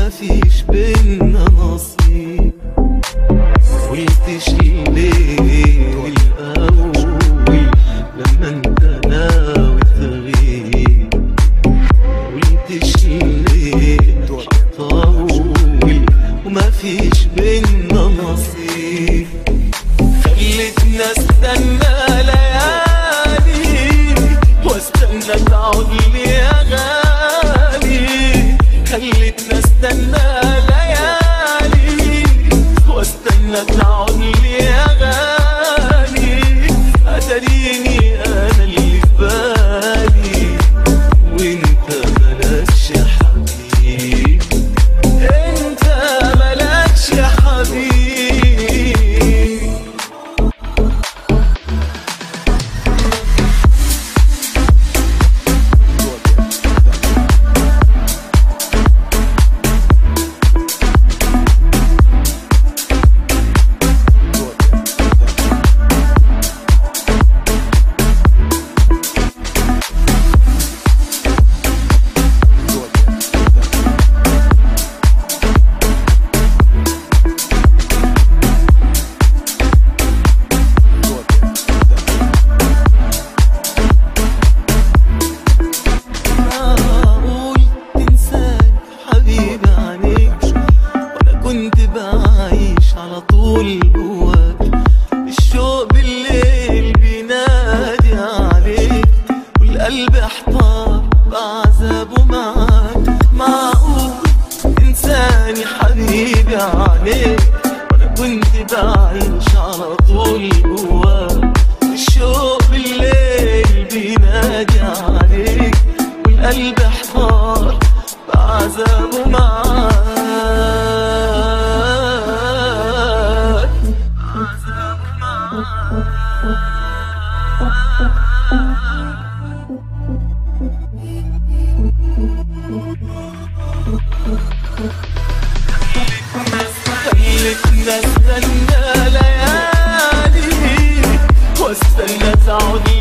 وما فيش بينا نصيب قلتش ليه الأول لما انت ناوي تغيب قلتش ليه هطول وما فيش بينا نصيب خلتنا استنى ليالي واستنى تعود لي يا غالي خلتنا استنى ليالي واستنى تعود لي يا غالي اتريني انا اللي في بالي وانت ملكش حبيب انت ملكش حبيب معقول تنساني حبيبي عليك وانا كنت بعيش على طول جواك الشوق بالليل بينادي عليك والقلب احتار بعذابه معاك معقول تنساني حبيبي عليك وانا كنت بعيش على طول جواك الشوق بالليل بينادي عليك والقلب احتار بعذابه معاك بعذابه معاك خلتنا استنى ليالي واستنى تعود